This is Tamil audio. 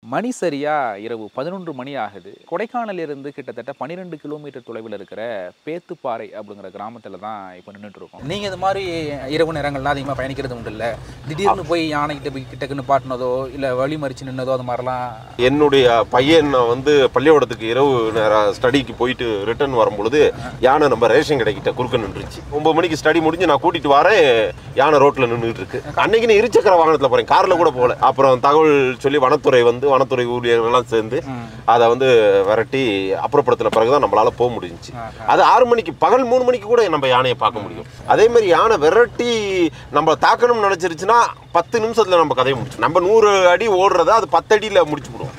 மணி சரியா இரவு பதினொன்று மணி ஆகுது கொடைக்கானலிருந்து கிட்டத்தட்ட பன்னிரெண்டு கிலோமீட்டர் தொலைவில் இருக்கிற பேத்துப்பாறை அப்படிங்கிற கிராமத்தில் தான் இப்போ நின்றுட்டு இருக்கோம் நீங்கள் இது மாதிரி இரவு நேரங்கள்லாம் அதிகமாக பயணிக்கிறது உண்டு இல்லை திடீர்னு போய் யானைக்கிட்ட போய் கிட்டக்குன்னு பாட்டினதோ இல்லை வழி மறிச்சு நின்னதோ அது மாதிரிலாம் என்னுடைய பையன் வந்து பள்ளிக்கூடத்துக்கு இரவு நேரம் ஸ்டடிக்கு போயிட்டு ரிட்டர்ன் வரும்பொழுது யானை நம்ம ரேஷன் கடைக்கிட்ட குறுக்க நின்றுச்சு ஒன்பது மணிக்கு ஸ்டடி முடிஞ்சு நான் கூட்டிட்டு வரேன் யானை ரோட்ல நின்றுட்டு இருக்கு அன்னைக்கு நான் இருசக்கர வாகனத்துல போறேன் கார்ல கூட போகல அப்புறம் தகவல் சொல்லி வனத்துறை வந்து வனத்துறை ஊழியர்கள்லாம் சேர்ந்து அதை வந்து விரட்டி அப்புறப்படுத்தின பிறகுதான் நம்மளால போக முடிஞ்சுச்சு அது ஆறு மணிக்கு பகல் மூணு மணிக்கு கூட நம்ம யானையை பார்க்க முடியும் அதே மாதிரி யானை விரட்டி நம்ம தாக்கணும்னு நினைச்சிருச்சுன்னா பத்து நிமிஷத்துல நம்ம கதையை முடிச்சு நம்ம நூறு அடி ஓடுறத அது பத்து அடியில முடிச்சு விடுவோம்